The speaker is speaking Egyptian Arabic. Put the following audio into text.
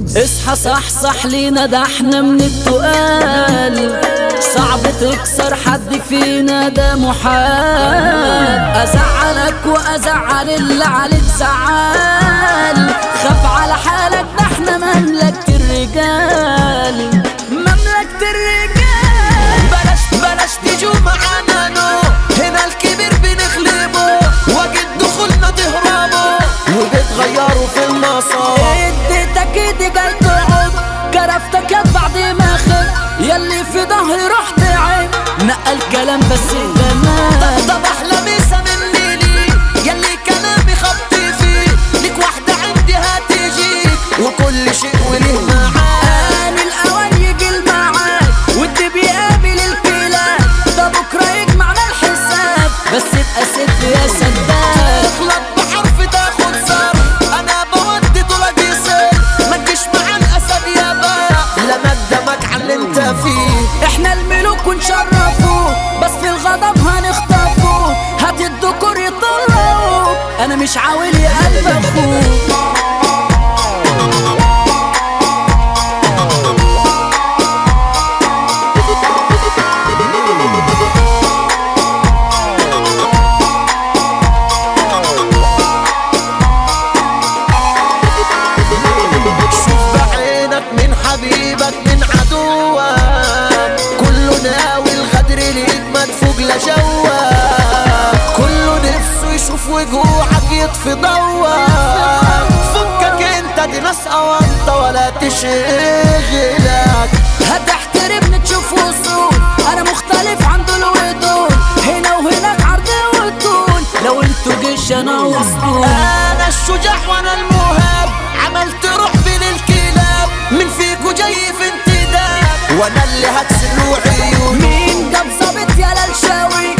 اصحى صح صح لينا ده احنا من التقال صعب تكسر حد فينا ده محال ازعلك وازعل اللي عليك زعال خاف على حالك ده احنا مملكة الرجال مملكة الرجال بلاش بلاش تيجوا معانا نو هنا الكبير بنغلبه واجد دخولنا تهربوا وبتغيروا في المسار اديتك ايدي جاي تقعد كرفتك يد بعد ما خد يلي في ظهري رحت عين نقل كلام بس جمال طب احلى مسا مني لي يلي كلامي خبط فيه ليك واحدة عندي هتجيك وكل شيء وليه معاه آن الأوان يجي الميعاد والدي بيقابل الكلاب ده بكرة يجمعنا الحساب بس ابقى ست يا سداد تغلط بحرف تاخد صرف انا بودي طول جسر ما تجيش مع الاسد يا بقى لا ندمك على اللي انت فيه احنا الملوك ونشرفوه بس في الغضب هنخطفوه هات الدكور يطلعوه انا مش عاولي قلب اخوه شوف بعينك من حبيبك من عدوك كله ناوي الغدر ليك مدفوق لجواك كله نفسه يشوف وجوعك يطفي ضوك فكك انت دي ناس اوانطة ولا تشغلك هتحترمني تشوف وصول انا مختلف عن دول ودول هنا وهناك عرض وطول لو انتوا جيش انا وسطول انا الشجاع وانا المهاب عملت رعب للكلاب من فيكو جاي في انتداب وانا اللي هكسر له عيون مين جاب ظابط يا للشاوي